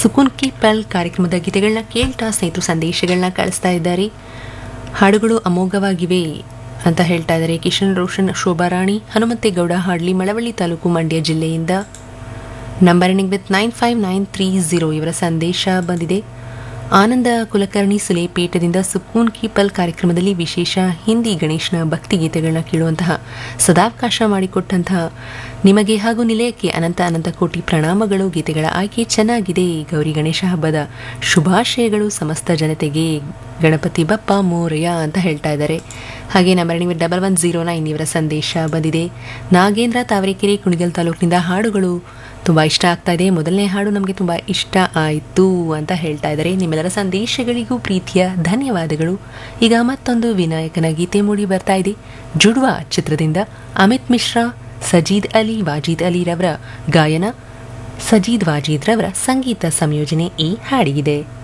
ಸುಕೂನ್ ಕಿ ಪಲ್ ಕಾರ್ಯಕ್ರಮದ ಗೀತೆಗಳನ್ನ ಕೇಳ್ತಾ ಸ್ನೇಹಿತರು ಸಂದೇಶಗಳನ್ನ ಕಳಿಸ್ತಾ ಇದ್ದಾರೆ ಹಾಡುಗಳು ಅಮೋಘವಾಗಿವೆ ಅಂತ ಹೇಳ್ತಾ ಇದ್ದಾರೆ ಕಿಶನ್ ರೋಷನ್ ಶೋಭಾರಾಣಿ ಹನುಮಂತೇಗೌಡ ಹಾಡ್ಲಿ ಮಳವಳ್ಳಿ ತಾಲೂಕು ಮಂಡ್ಯ ಜಿಲ್ಲೆಯಿಂದ number ending with nine five nine three zero ಇವರ ಸಂದೇಶ ಬಂದಿದೆ ಆನಂದ ಕುಲಕರ್ಣಿ ಸುಲೇಪೇಟದಿಂದ ಸುಕೂನ್ ಕಿ ಪಲ್ ಕಾರ್ಯಕ್ರಮದಲ್ಲಿ ವಿಶೇಷ ಹಿಂದಿ ಗಣೇಶನ ಭಕ್ತಿಗೀತೆಗಳನ್ನ ಕೇಳುವಂತಹ ಸದಾವಕಾಶ ಮಾಡಿಕೊಟ್ಟಂತಹ ನಿಮಗೆ ಹಾಗೂ ನಿಲಯಕ್ಕೆ ಅನಂತ ಅನಂತ ಕೋಟಿ ಪ್ರಣಾಮಗಳು ಗೀತೆಗಳ ಆಯ್ಕೆ ಚೆನ್ನಾಗಿದೆ ಗೌರಿ ಗಣೇಶ ಹಬ್ಬದ ಶುಭಾಶಯಗಳು ಸಮಸ್ತ ಜನತೆಗೆ ಗಣಪತಿ ಬಪ್ಪ ಮೋರಯ ಅಂತ ಹೇಳ್ತಾ ಇದ್ದಾರೆ ಹಾಗೆ number ending with double one zero nine ಇವರ ಸಂದೇಶ ಬಂದಿದೆ ನಾಗೇಂದ್ರ ತಾವರೆಕೆರೆ ಕುಣಿಗಲ್ ತಾಲೂಕಿನಿಂದ ಹಾಡುಗಳು ತುಂಬ ಇಷ್ಟ ಆಗ್ತಾ ಇದೆ ಮೊದಲನೇ ಹಾಡು ನಮಗೆ ತುಂಬ ಇಷ್ಟ ಆಯಿತು ಅಂತ ಹೇಳ್ತಾ ಇದ್ದಾರೆ ನಿಮ್ಮೆಲ್ಲರ ಸಂದೇಶಗಳಿಗೂ ಪ್ರೀತಿಯ ಧನ್ಯವಾದಗಳು ಈಗ ಮತ್ತೊಂದು ವಿನಾಯಕನ ಗೀತೆ ಮೂಡಿ ಬರ್ತಾ ಇದೆ ಜುಡ್ವಾ ಚಿತ್ರದಿಂದ ಅಮಿತ್ ಮಿಶ್ರಾ ಸಜೀದ್ ಅಲಿ ವಾಜೀದ್ ಅಲಿರವರ ಗಾಯನ ಸಜೀದ್ ವಾಜೀದ್ ರವರ ಸಂಗೀತ ಸಂಯೋಜನೆ ಈ ಹಾಡಿಗಿದೆ